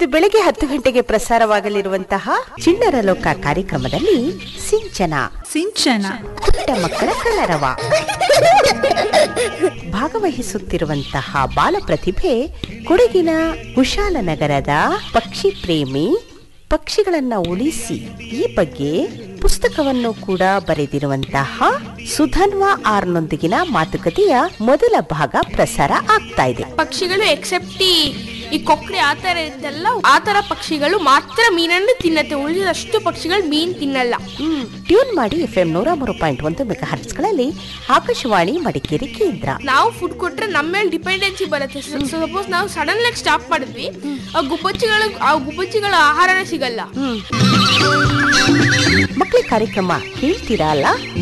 ಇಂದು ಬೆಳಗ್ಗೆ ಹತ್ತು ಗಂಟೆಗೆ ಪ್ರಸಾರವಾಗಲಿರುವಂತಹ ಚಿಣ್ಣರ ಲೋಕ ಕಾರ್ಯಕ್ರಮದಲ್ಲಿ ಸಿಂಚನ ಸಿಂಚನ ಪುಟ್ಟ ಮಕ್ಕಳ ಕಲರವ ಭಾಗವಹಿಸುತ್ತಿರುವಂತಹ ಬಾಲ ಪ್ರತಿಭೆ ಕೊಡಗಿನ ಕುಶಾಲನಗರದ ಪಕ್ಷಿ ಪ್ರೇಮಿ ಪಕ್ಷಿಗಳನ್ನ ಉಳಿಸಿ ಈ ಬಗ್ಗೆ ಪುಸ್ತಕವನ್ನು ಕೂಡ ಬರೆದಿರುವಂತಹ ಸುಧನ್ವಾ ಆರ್ನೊಂದಿಗಿನ ಮಾತುಕತೆಯ ಮೊದಲ ಭಾಗ ಪ್ರಸಾರ ಆಗ್ತಾ ಇದೆ ಪಕ್ಷಿಗಳು ಎಕ್ಸೆಪ್ಟ್ ಈ ಈ ಕೊಕ್ಕರೆ ಆ ತರ ಇದ್ದಲ್ಲ ಆ ತರ ಪಕ್ಷಿಗಳು ಮಾತ್ರ ಮೀನನ್ನು ತಿನ್ನತ್ತೆ ಉಳಿದಷ್ಟು ಪಕ್ಷಿಗಳು ಮೀನ್ ತಿನ್ನಲ್ಲ ಹ್ಮ್ ಟ್ಯೂನ್ ಮಾಡಿ ಎಫ್ ಎಂ ನೂರ ಮೂರು ಪಾಯಿಂಟ್ ಒಂದು ಮೆಗಾ ಹರ್ಟ್ಸ್ಗಳಲ್ಲಿ ಆಕಾಶವಾಣಿ ಮಡಿಕೇರಿ ಕೇಂದ್ರ ನಾವು ಫುಡ್ ಕೊಟ್ರೆ ನಮ್ಮ ಮೇಲೆ ಡಿಪೆಂಡೆನ್ಸಿ ಬರುತ್ತೆ ಸಪೋಸ್ ನಾವು ಸಡನ್ ಆಗಿ ಸ್ಟಾಪ್ ಮಾಡಿದ್ವಿ ಆ ಗುಬ್ಬಚ್ಚಿಗಳು ಆ ಗುಬ್ಬಚ್ಚಿಗಳ ಆಹಾರನೇ ಸಿಗಲ್ಲ ಮಕ್ಕಳ ಕಾರ್ಯಕ್ರಮ ಕೇಳ್ತೀರಾ ಅಲ್ಲ